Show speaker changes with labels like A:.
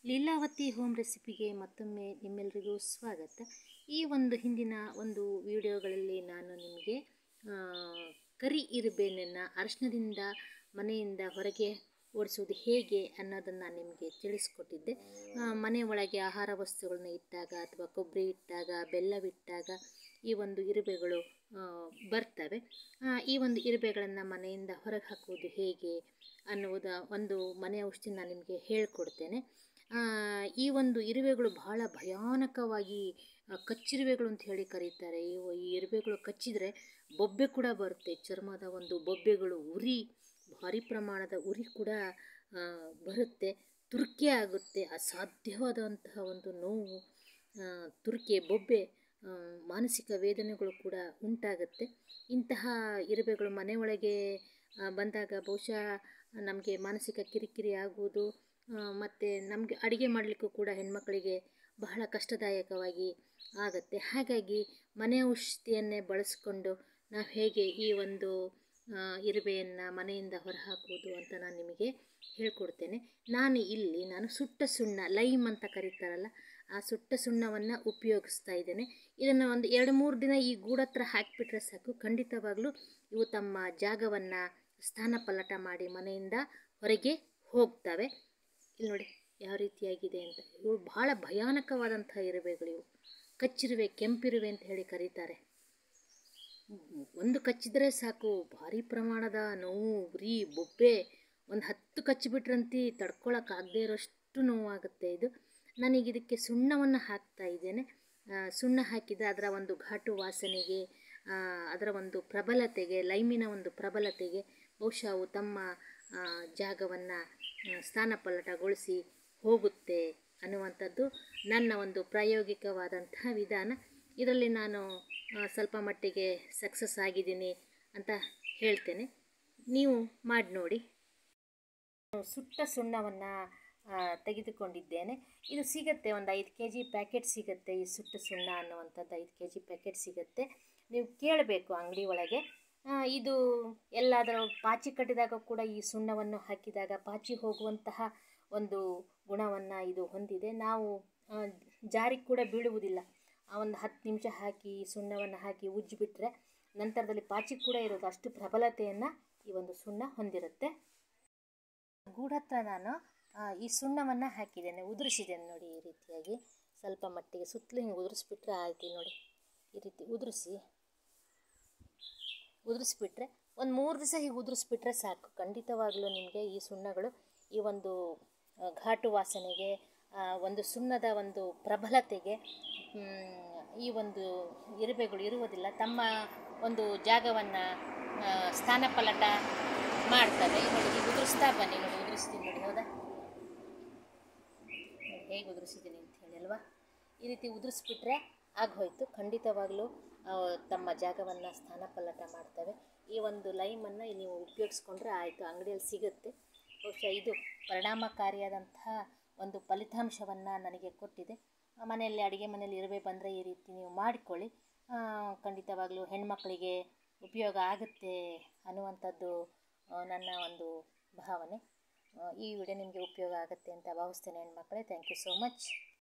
A: Leelavathi home ರೆಸಿಪಿಗೆ ಮತ್ತೊಮ್ಮೆ ನಿಮ್ಮೆಲ್ಲರಿಗೂ ಸ್ವಾಗತ ಈ ಒಂದು ಹಿಂದಿನ ಒಂದು ವಿಡಿಯೋಗಳಲ್ಲಿ ನಾನು ನಿಮಗೆ ಆ, ಕರಿ ಇರುಬೇನನ್ನು ಅರಿಶಿನದಿಂದ ಮನೆಯಿಂದ ಹೊರಗೆ ಓಡಿಸುವುದು ಹೇಗೆ ಅನ್ನೋದನ್ನು ನಿಮಗೆ ತಿಳಿಸ್ಕೊಟ್ಟಿದ್ದೆ ಆ, ಮನೆ ಒಳಗೆ ಆಹಾರ ವಸ್ತುಗಳನ್ನ ಇಟ್ಟಾಗ ಅಥವಾ ಕೊಬ್ಬರಿ ಇಟ್ಟಾಗ ಬೆಲ್ಲವಿಟ್ಟಾಗ ಈ ಒಂದು ಇರುವೆಗಳು ಆ, ಬರ್ತವೆ ಆ, ಈ ಒಂದು ಇರುವೆಗಳನ್ನು ಮನೆಯಿಂದ ಹೊರಗೆ ಹಾಕುವುದು ಹೇಗೆ ಅನ್ನುವುದ ಒಂದು ಮನೆ ಔಷಧಿ ನಾನು ನಿಮಗೆ ಹೇಳ್ಕೊಡ್ತೇನೆ ಆ, ಈ ಒಂದು ಇರುವೆಗಳು ಬಹಳ ಭಯಾನಕವಾಗಿ ಆ, ಕಚ್ಚಿರುವೆಗಳು ಅಂತ ಹೇಳಿ ಕರೀತಾರೆ ಇವು ಈ ಇರುವೆಗಳು ಕಚ್ಚಿದರೆ ಬೊಬ್ಬೆ ಕೂಡ ಬರುತ್ತೆ ಚರ್ಮದ ಒಂದು ಬೊಬ್ಬೆಗಳು ಉರಿ ಭಾರಿ ಪ್ರಮಾಣದ ಉರಿ ಕೂಡ ಆ, ಬರುತ್ತೆ ತುರ್ಕೆ ಆಗುತ್ತೆ ಅಸಾಧ್ಯವಾದಂತಹ ಒಂದು ನೋವು ಆ, ತುರ್ಕೆ ಬೊಬ್ಬೆ ಆ, ಮಾನಸಿಕ ವೇದನೆಗಳು ಕೂಡ ಉಂಟಾಗುತ್ತೆ ಇಂತಹ ಇರುವೆಗಳು ಮನೆಯೊಳಗೆ ಆ, ಬಂದಾಗ ಬಹುಶಃ ನಮಗೆ ಮಾನಸಿಕ ಕಿರಿಕಿರಿ ಆಗುವುದು ಮತ್ತು ನಮಗೆ ಅಡುಗೆ ಮಾಡಲಿಕ್ಕೂ ಕೂಡ ಹೆಣ್ಮಕ್ಳಿಗೆ ಬಹಳ ಕಷ್ಟದಾಯಕವಾಗಿ ಆಗುತ್ತೆ ಹಾಗಾಗಿ ಮನೆ ಔಷಧಿಯನ್ನೇ ಬಳಸ್ಕೊಂಡು ನಾವು ಹೇಗೆ ಈ ಒಂದು ಆ, ಇರುವೆಯನ್ನು ಮನೆಯಿಂದ ಹೊರಹಾಕುವುದು ಅಂತ ನಾನು ನಿಮಗೆ ಹೇಳ್ಕೊಡ್ತೇನೆ ನಾನು ಇಲ್ಲಿ ನಾನು ಸುಟ್ಟ ಸುಣ್ಣ ಲೈಮ್ ಅಂತ ಕರೀತಾರಲ್ಲ ಆ ಸುಟ್ಟ ಸುಣ್ಣವನ್ನು ಉಪಯೋಗಿಸ್ತಾ ಇದ್ದೇನೆ ಇದನ್ನು ಒಂದು ಎರಡು ಮೂರು ದಿನ ಈ ಗೂಡತ್ರ ಹಾಕಿಬಿಟ್ರೆ ಸಾಕು ಖಂಡಿತವಾಗ್ಲೂ ಇವು ತಮ್ಮ ಜಾಗವನ್ನು ಸ್ಥಾನಪಲ್ಲಟ ಮಾಡಿ ಮನೆಯಿಂದ ಹೊರಗೆ ಹೋಗ್ತವೆ ಇಲ್ಲಿ ನೋಡಿ ಯಾವ ರೀತಿಯಾಗಿದೆ ಅಂತ ಇವು ಬಹಳ ಭಯಾನಕವಾದಂಥ ಇರುವೆಗಳು ಇವು ಕಚ್ಚಿರುವೆ ಕೆಂಪಿರುವೆ ಅಂತ ಹೇಳಿ ಕರೀತಾರೆ ಒಂದು ಕಚ್ಚಿದರೆ ಸಾಕು ಭಾರಿ ಪ್ರಮಾಣದ ನೋವು ಉರಿ ಬೊಬ್ಬೆ ಒಂದು ಹತ್ತು ಕಚ್ಚಿಬಿಟ್ರಂತಿ ತಡ್ಕೊಳಕ್ಕಾಗದೇ ಇರೋಷ್ಟು ನೋವಾಗುತ್ತೆ ಇದು ನಾನೀಗ ಇದಕ್ಕೆ ಸುಣ್ಣವನ್ನು ಹಾಕ್ತಾ ಇದ್ದೇನೆ ಆ, ಸುಣ್ಣ ಹಾಕಿದ ಅದರ ಒಂದು ಘಾಟು ವಾಸನೆಗೆ ಆ, ಅದರ ಒಂದು ಪ್ರಬಲತೆಗೆ ಲೈಮಿನ ಒಂದು ಪ್ರಬಲತೆಗೆ ಬಹುಶಃ ಅವು ತಮ್ಮ ಜಾಗವನ್ನು ಸ್ಥಾನಪಲ್ಲಟಗೊಳಿಸಿ ಹೋಗುತ್ತೆ ಅನ್ನುವಂಥದ್ದು ನನ್ನ ಒಂದು ಪ್ರಾಯೋಗಿಕವಾದಂತಹ ವಿಧಾನ ಇದರಲ್ಲಿ ನಾನು ಆ, ಸ್ವಲ್ಪ ಮಟ್ಟಿಗೆ ಸಕ್ಸಸ್ ಆಗಿದ್ದೀನಿ ಅಂತ ಹೇಳ್ತೇನೆ ನೀವು ಮಾಡಿ ನೋಡಿ ಸುಟ್ಟ ಸುಣ್ಣವನ್ನು ತೆಗೆದುಕೊಂಡಿದ್ದೇನೆ ಇದು ಸಿಗುತ್ತೆ ಒಂದು ಐದು ಕೆ ಜಿ ಪ್ಯಾಕೆಟ್ ಸಿಗುತ್ತೆ ಈ ಸುಟ್ಟ ಸುಣ್ಣ ಅನ್ನುವಂಥದ್ದು ಐದು ಕೆ ಜಿ ಪ್ಯಾಕೆಟ್ ಸಿಗುತ್ತೆ ನೀವು ಕೇಳಬೇಕು ಅಂಗಡಿ ಒಳಗೆ ಆ, ಇದು ಎಲ್ಲಾದರೂ ಪಾಚಿ ಕಟ್ಟಿದಾಗ ಕೂಡ ಈ ಸುಣ್ಣವನ್ನು ಹಾಕಿದಾಗ ಪಾಚಿ ಹೋಗುವಂತಹ ಒಂದು ಗುಣವನ್ನು ಇದು ಹೊಂದಿದೆ ನಾವು ಆ, ಜಾರಿಗೆ ಕೂಡ ಬೀಳುವುದಿಲ್ಲ ಆ ಒಂದು ಹತ್ತು ನಿಮಿಷ ಹಾಕಿ ಈ ಸುಣ್ಣವನ್ನು ಹಾಕಿ ಉಜ್ಜಿಬಿಟ್ರೆ ನಂತರದಲ್ಲಿ ಪಾಚಿ ಕೂಡ ಇರೋದು ಅಷ್ಟು ಪ್ರಬಲತೆಯನ್ನು ಈ ಒಂದು ಸುಣ್ಣ ಹೊಂದಿರುತ್ತೆ ಗೂಡು ಹತ್ರ ನಾನು ಆ, ಈ ಸುಣ್ಣವನ್ನು ಹಾಕಿದ್ದೇನೆ ಉದುರಿಸಿದ್ದೇನೆ ನೋಡಿ ಈ ರೀತಿಯಾಗಿ ಸ್ವಲ್ಪ ಮಟ್ಟಿಗೆ ಸುತ್ತಲೂ ಹಿಂಗೆ ಉದುರಿಸ್ಬಿಟ್ರೆ ಆಯ್ತು ಇಲ್ಲಿ ನೋಡಿ ಈ ರೀತಿ ಉದುರಿಸಿ ಉದುರಿಸ್ಬಿಟ್ರೆ ಒಂದು ಮೂರು ದಿವಸ ಹೀಗೆ ಉದುರಿಸ್ಬಿಟ್ರೆ ಸಾಕು ಖಂಡಿತವಾಗಲೂ ನಿಮಗೆ ಈ ಸುಣ್ಣಗಳು ಈ ಒಂದು ಆ, ಘಾಟು ವಾಸನೆಗೆ ಆ, ಒಂದು ಸುಣ್ಣದ ಒಂದು ಪ್ರಬಲತೆಗೆ ಮ್, ಈ ಒಂದು ಇರುವೆಗಳು ಇರುವುದಿಲ್ಲ ತಮ್ಮ ಒಂದು ಜಾಗವನ್ನು ಸ್ಥಾನಪಲ್ಲಟ ಮಾಡ್ತವೆ ನೋಡಿ ಈಗ ಉದುರಿಸ್ತಾ ಬನ್ನಿ ನೋಡಿ ಉದುರಿಸ್ತೀನಿ ನೋಡಿ ಹೌದಾ ನೋಡಿ ಹೇಗೆ ಉದುರಿಸಿದ್ದೀನಿ ಅಂತ ಹೇಳಿ ಅಲ್ವಾ ಈ ರೀತಿ ಉದುರಿಸ್ಬಿಟ್ರೆ ಆಗೋಯ್ತು ಖಂಡಿತವಾಗಲೂ ಆ, ತಮ್ಮ ಜಾಗವನ್ನು ಸ್ಥಾನಪಲ್ಲಟ ಮಾಡ್ತವೆ ಈ ಒಂದು ಲೈಮನ್ನು ನೀವು ಉಪಯೋಗಿಸ್ಕೊಂಡ್ರೆ ಆಯಿತು ಅಂಗಡಿಯಲ್ಲಿ ಸಿಗುತ್ತೆ ಬಹುಶಃ ಇದು ಪರಿಣಾಮಕಾರಿಯಾದಂತಹ ಒಂದು ಫಲಿತಾಂಶವನ್ನು ನನಗೆ ಕೊಟ್ಟಿದೆ ಆ, ಮನೆಯಲ್ಲಿ ಅಡುಗೆ ಮನೆಯಲ್ಲಿ ಇರುವೆ ಬಂದರೆ ಈ ರೀತಿ ನೀವು ಮಾಡಿಕೊಳ್ಳಿ ಆ, ಖಂಡಿತವಾಗಲೂ ಹೆಣ್ಮಕ್ಳಿಗೆ ಉಪಯೋಗ ಆಗುತ್ತೆ ಅನ್ನುವಂಥದ್ದು ಆ, ನನ್ನ ಒಂದು ಭಾವನೆ ಆ, ಈ ವಿಡಿಯೋ ನಿಮಗೆ ಉಪಯೋಗ ಆಗುತ್ತೆ ಅಂತ ಭಾವಿಸ್ತೇನೆ ಹೆಣ್ಮಕ್ಳೇ ಥ್ಯಾಂಕ್ ಯು ಸೋ ಮಚ್